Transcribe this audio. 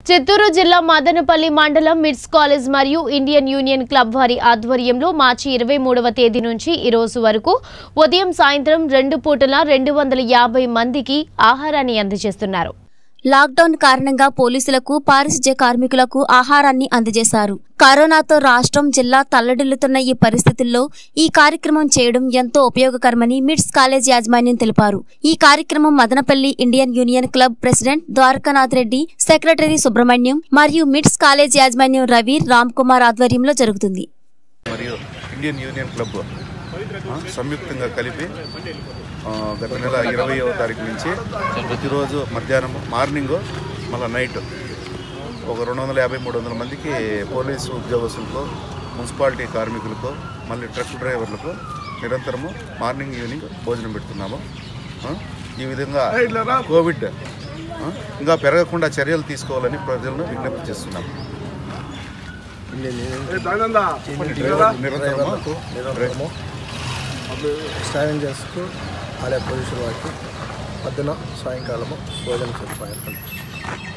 చిత్తూరు జిల్లా మదనపల్లి మండలం MITS college మరియు ఇండియన్ యూనియన్ క్లబ్ వారి ఆధ్వర్యంలో మార్చి ఇరవై మూడవ తేదీ నుంచి ఈ రోజు వరకు ఉదయం సాయంత్రం రెండు పూటల రెండు వందల యాభై మందికి ఆహారాన్ని అందజేస్తున్నారు లాక్డౌన్ కారణంగా పోలీసులకు పారిశుధ్య కార్మికులకు ఆహారాన్ని అందజేశారు కరోనాతో రాష్ట్రం జిల్లా తల్లడిల్లుతున్న ఈ పరిస్థితుల్లో ఈ కార్యక్రమం చేయడం ఎంతో ఉపయోగకరమని మిడ్స్ కాలేజ్ యాజమాన్యం తెలిపారు ఈ కార్యక్రమం Madanapalle Indian union club president Dwarakanath Reddy secretary Subrahmanyam మరియు మిడ్స్ కాలేజ్ యాజమాన్యం రవి రామ్ కుమార్ ఆధ్వర్యంలో జరుగుతుంది మరియు ఇండియన్ యూనియన్ క్లబ్ ఆ, సంయుక్తంగా కలిపి ఆ, గత నెల ఇరవయవ తారీఖు నుంచి ప్రతిరోజు మధ్యాహ్నం మార్నింగ్ మళ్ళీ నైట్ ఒక రెండు వందల యాభై మూడు వందల మందికి పోలీసు ఉద్యోగస్తులకు మున్సిపాలిటీ కార్మికులకు మళ్ళీ ట్రక్ డ్రైవర్లకు నిరంతరము మార్నింగ్ ఈవినింగ్ భోజనం పెడుతున్నాము ఆ, ఈ విధంగా కోవిడ్ ఆ, ఇంకా పెరగకుండా చర్యలు తీసుకోవాలని ప్రజలను విజ్ఞప్తి చేస్తున్నాము నిరంతరము నిరంతరము స్కావెంజర్స్కు ఆలయ పోలీసుల వారికి పొద్దున సాయంకాలము భోజన సదుపాయాలు కల్పిస్తారు